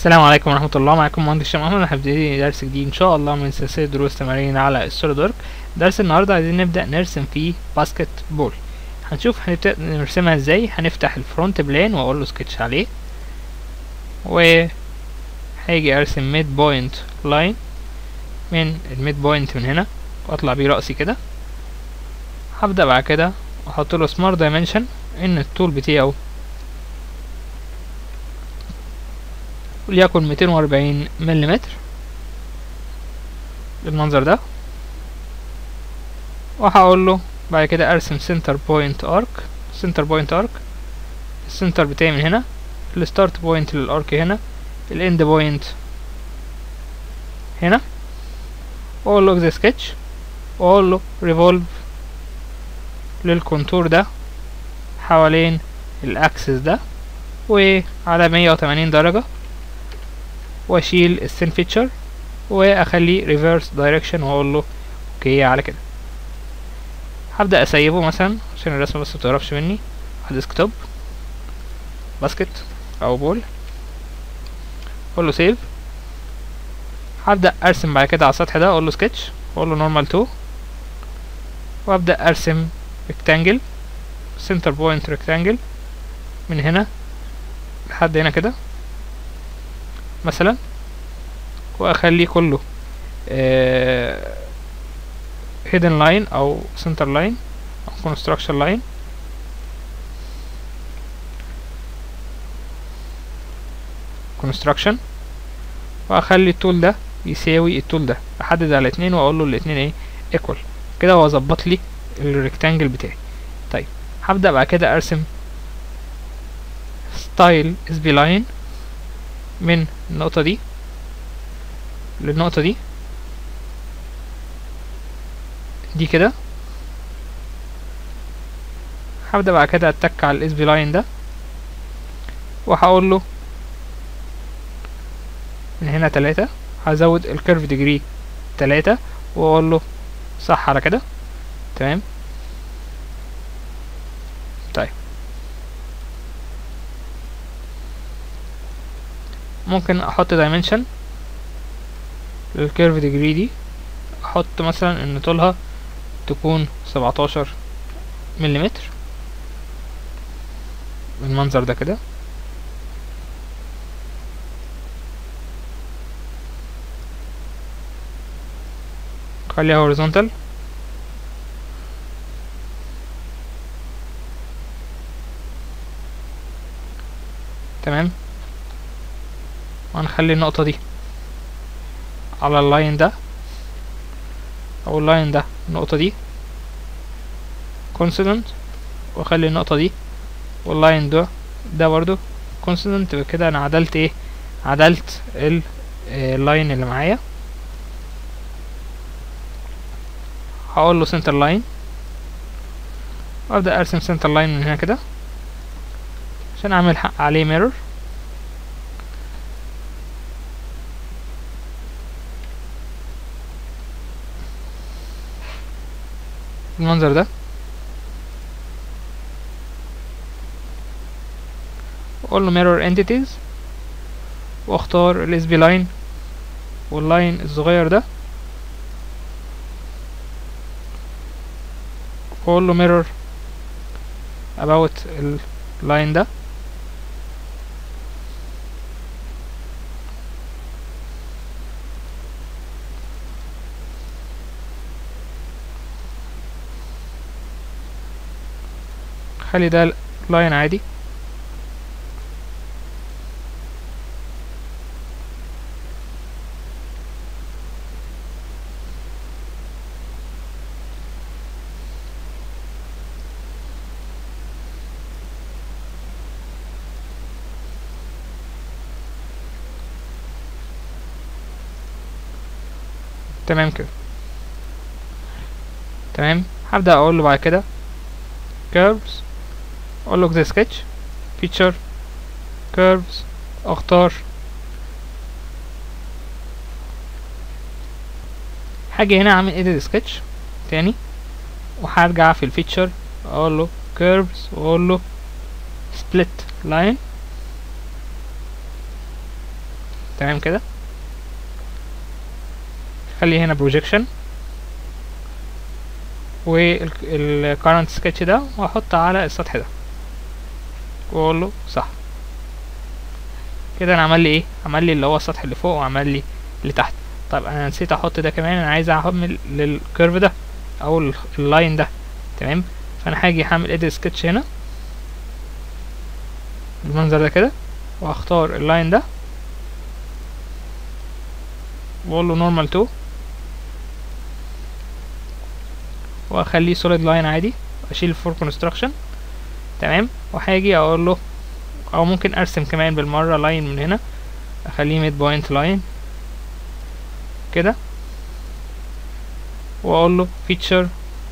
السلام عليكم ورحمة الله معاكم مهندس هشام أحمد هنبتدي درس جديد إن شاء الله من سلسلة دروس تمارين على السوليد ورك درس النهاردة عايزين نبدأ نرسم فيه باسكت بول هنشوف هنبدأ نرسمها ازاي هنفتح الفرونت بلان وأقول له سكتش عليه و هاجي أرسم ميد بوينت لاين من الميد بوينت من هنا وأطلع بيه رأسي كده هبدأ بعد كده أحط له سمارت دايمنشن إن الطول بتاعه وليكن ميتين وأربعين مليمتر بالمنظر ده وهقول له بعد كده ارسم سنتر بوينت ارك سنتر بوينت ارك السنتر بتاعي من هنا الستارت بوينت للارك هنا الاند بوينت هنا واقول له اكزي سكتش واقول له ريفولف للكونتور ده حوالين الاكسس ده وعلى مية وتمانين درجة واشيل السين فيتشر واخليه ريفرس دايركشن واقول له اوكي على كده هبدا اسيبه مثلا عشان الرسمه بس متقربش مني على الديسكتوب باسكت او بول اقول له سيف هبدا ارسم بعد كده على السطح ده اقول له سكتش واقول له نورمال 2 وابدا ارسم ريكتانجل سنتر بوينت ريكتانجل من هنا لحد هنا كده مثلا واخليه كله هيدن لاين او سنتر لاين او كونستراكشن لاين كونستراكشن واخلي الطول ده يساوي الطول ده احدد على اتنين واقول له الاتنين ايه ايكوال كده هو ظبط لي الريكتانجل بتاعي طيب هبدا بعد كده ارسم ستايل اس بي لاين من النقطة دي للنقطة دي دي كده هبدأ بعد كده اتك على الاس بي لاين ده وهقول له من هنا تلاتة هزود الكيرف ديجري تلاتة واقول له صح على كده تمام طيب ممكن احط دايمنشن للكيرف ديجري دي احط مثلا ان طولها تكون سبعتاشر مليمتر بالمنظر ده كده خليها هوريزونتال تمام وهنخلي النقطة دي على اللاين ده او اللاين ده النقطة دي كونسيدنت واخلي النقطة دي واللاين ده ده برضو كونسيدنت بكده انا عدلت ايه عدلت اللاين اللي معايا هقول له سنتر لاين وابدا ارسم سنتر لاين من هنا كده عشان اعمل حق عليه ميرور المنظر ده اقول له mirror entities واختار ال SB line واللاين الصغير ده واقول له mirror about اللاين ده خلي ده لاين عادي تمام كده تمام هبدأ اقول له بعد كده curves اقول له ده sketch feature curves اختار هاجي هنا اعمل edit sketch تاني وهرجع في الفيتشر اقول له curves واقول له split line تمام كده خلي هنا بروجيكشن والكارنت سكتش ده واحطه على السطح ده واقول له صح كده انا عمل لي ايه عمل لي اللي هو السطح اللي فوق وعمل لي اللي تحت طيب انا نسيت احط ده كمان انا عايز اعمل للكيرف ده او ال- اللاين ده تمام فانا هاجي هعمل اديت سكتش هنا بالمنظر ده كده واختار اللاين ده واقول له نورمال 2 واخليه سوليد لاين عادي اشيل الفور كونستراكشن تمام وهاجي اقول له او ممكن ارسم كمان بالمره لاين من هنا اخليه ميد بوينت لاين كده واقول له فيتشر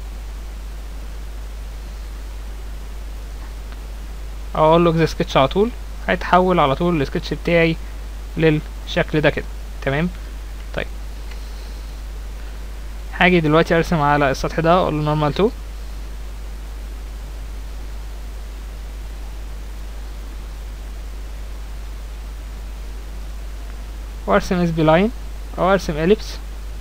اقول له اكزا سكتش على طول هيتحول على طول السكتش بتاعي للشكل ده كده تمام طيب هاجي دلوقتي ارسم على السطح ده اقول له نورمال 2 وارسم اس بي لاين او ارسم اليبس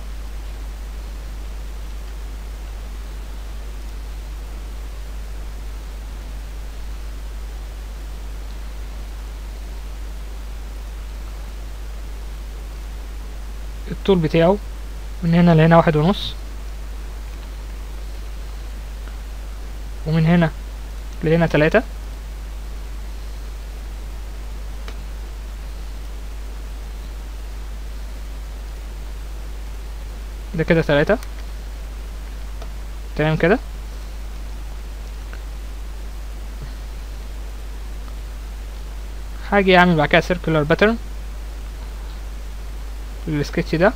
الطول بتاعه من هنا لهنا واحد ونص ومن هنا لهنا تلاتة ده كده تلاتة تمام كده هاجي اعمل بعد كده circular pattern للسكتش ده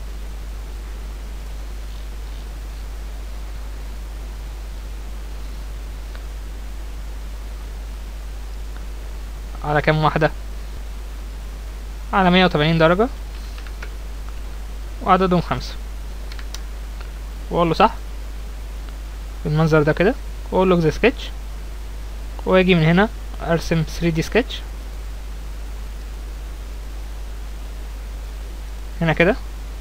على كام واحدة على مية وتمانين درجة وعددهم خمسة واقول له صح بالمنظر ده كده واقول له اكزا سكتش واجي من هنا ارسم 3 دي سكتش هنا كده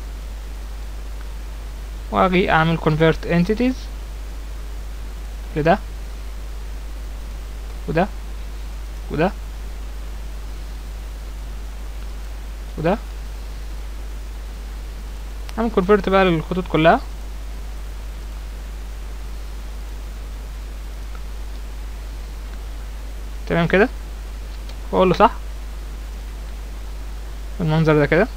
واجي اعمل convert entities لده وده وده وده اعمل convert بقى للخطوط كلها تمام كده واقول له صح بالمنظر ده كده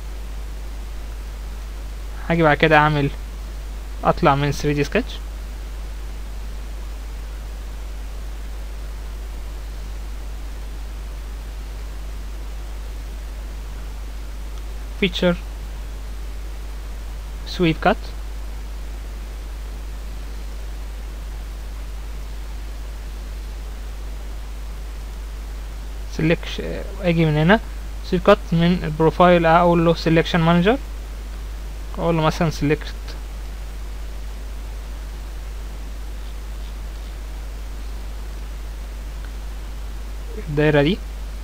هاجي بعد كده اعمل اطلع من 3 دي سكتش feature sweep cut select اجي من هنا sweep cut من البروفايل اقول له selection manager اقول له مثلا select الدايرة دي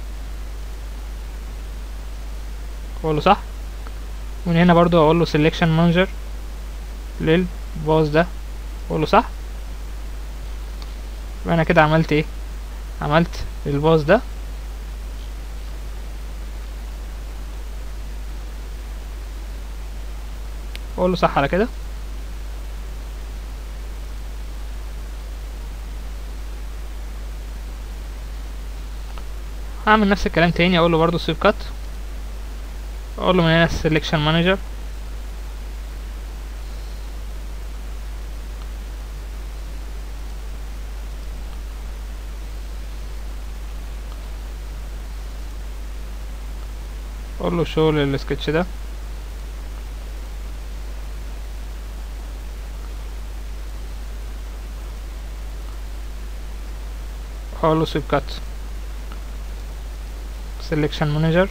اقول له صح ومن هنا برضو اقول له selection manager للباص ده اقول له صح يبقى انا كده عملت ايه عملت الباص ده اقول له صح على كده هعمل نفس الكلام تاني اقول له برضو سويب كات اقول له من هنا سelection manager اقول له شو للسكتش ده اقول له سويب كات selection manager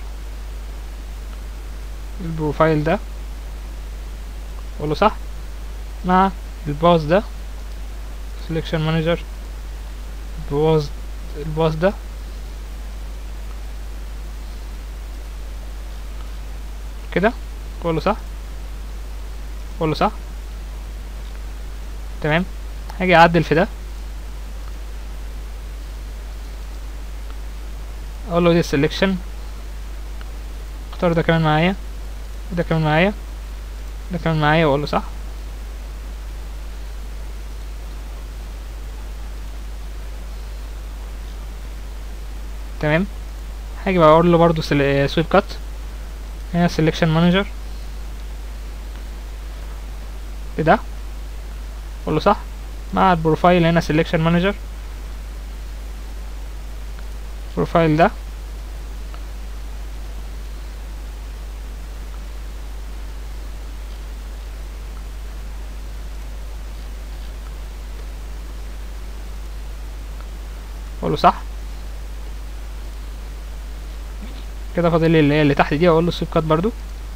البروفايل ده اقول له صح مع الباص ده selection manager الباص الباص ده كده كله صح كله صح تمام هاجي اعدل في ده اقول له دي سelection اختار ده كمان معايا وده كمان معايا ده كمان معايا واقول له صح تمام هاجي بقى اقول له برضو سويب كات هنا سelection مانجر ده اقول له صح مع البروفايل هنا selection مانجر البروفايل ده اقول له صح كده فاضل لي اللي هي اللي تحت دي اقول له سويب كات برضو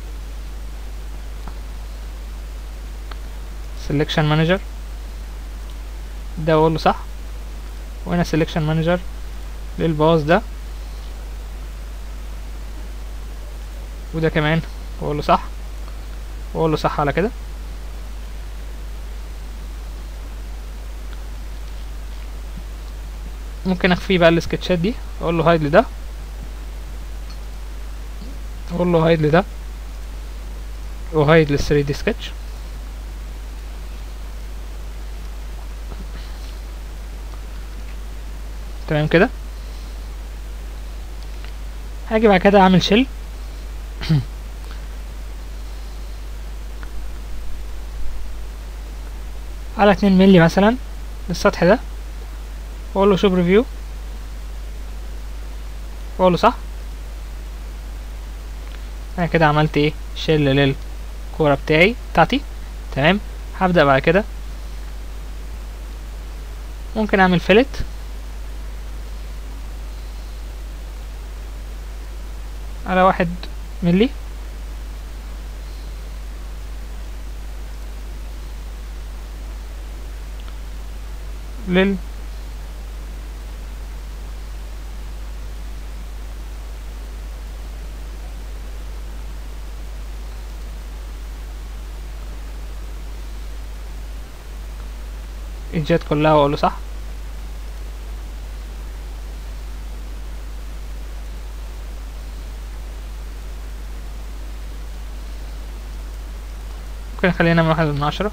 selection manager ده اقول له صح وهنا selection manager للباص ده وده كمان واقول له صح واقول له صح على كده ممكن اخفي بقى السكتشات دي اقول له هايد لده اقول له هايد لده وهايد لل 3 دي سكتش تمام كده هاجي بعد كده اعمل شيل على اتنين ملي مثلا للسطح ده واقول له شوف ريفيو واقول له صح انا كده عملت ايه شيل للكوره بتاعي بتاعتي تمام هبدا بعد كده ممكن اعمل فيلت على واحد ملي لل الجات كلها واقول له صح ممكن خلينا من واحد من عشرة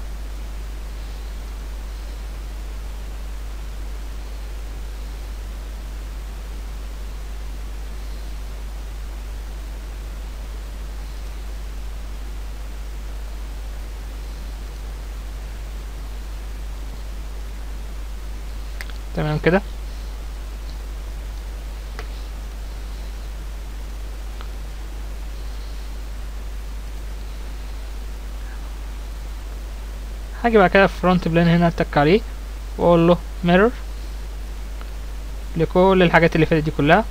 تمام كده هاجي بعد كده فرونت بلان هنا اتك عليه واقول له ميرور لكل الحاجات اللي فاتت دي كلها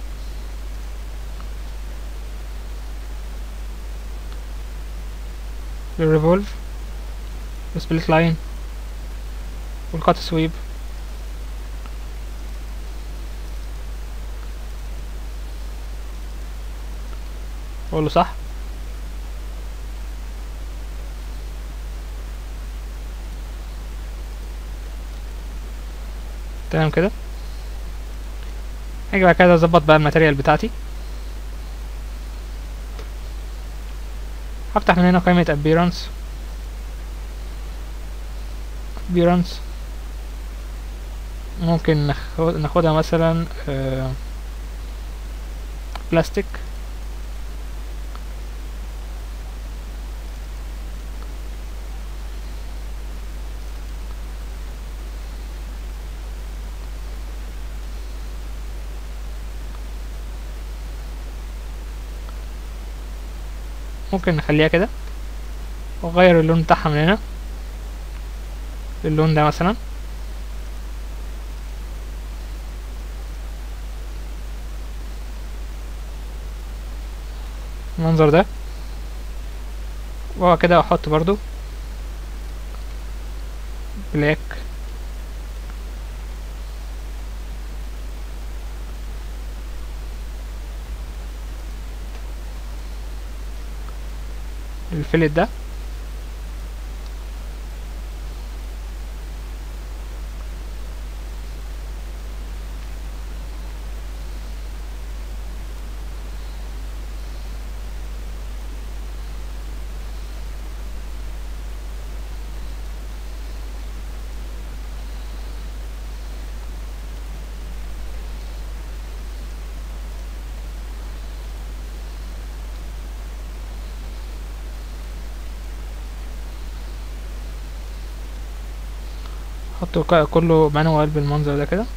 الريفولف والسبليت لاين والكات سويب اقول له صح تمام كده هاجي بعد كده اظبط بقى الماتيريال بتاعتي هفتح من هنا قائمة appearance appearance ممكن ناخد ناخدها مثلا بلاستيك ممكن نخليها كده واغير اللون بتاعها من هنا اللون ده مثلا المنظر ده وهو كده احط برضو بلاك للفيلت ده حطه ك- كله مانوال بالمنظر ده كده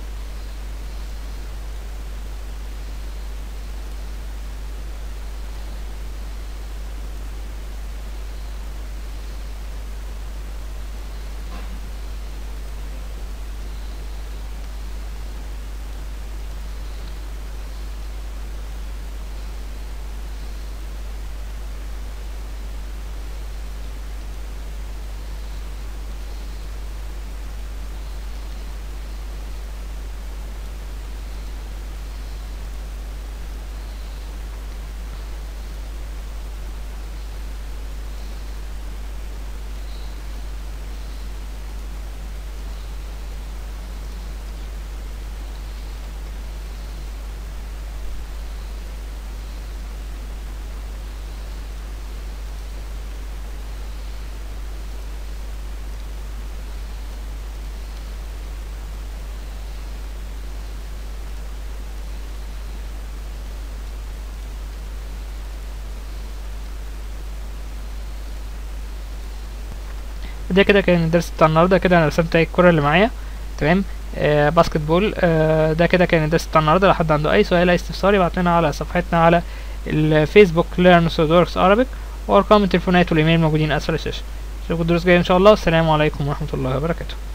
ده كده كان الدرس بتاع النهارده كده انا رسمت اهي الكرة اللي معايا تمام آه باسكت بول آه ده كده كان الدرس بتاع النهارده لو حد عنده اي سؤال اي استفسار يبعت لنا على صفحتنا على الفيسبوك learn Sudoku Arabic وارقام التليفونات والايميل موجودين اسفل الشاشه اشوفكم الدروس الجايه ان شاء الله والسلام عليكم ورحمه الله وبركاته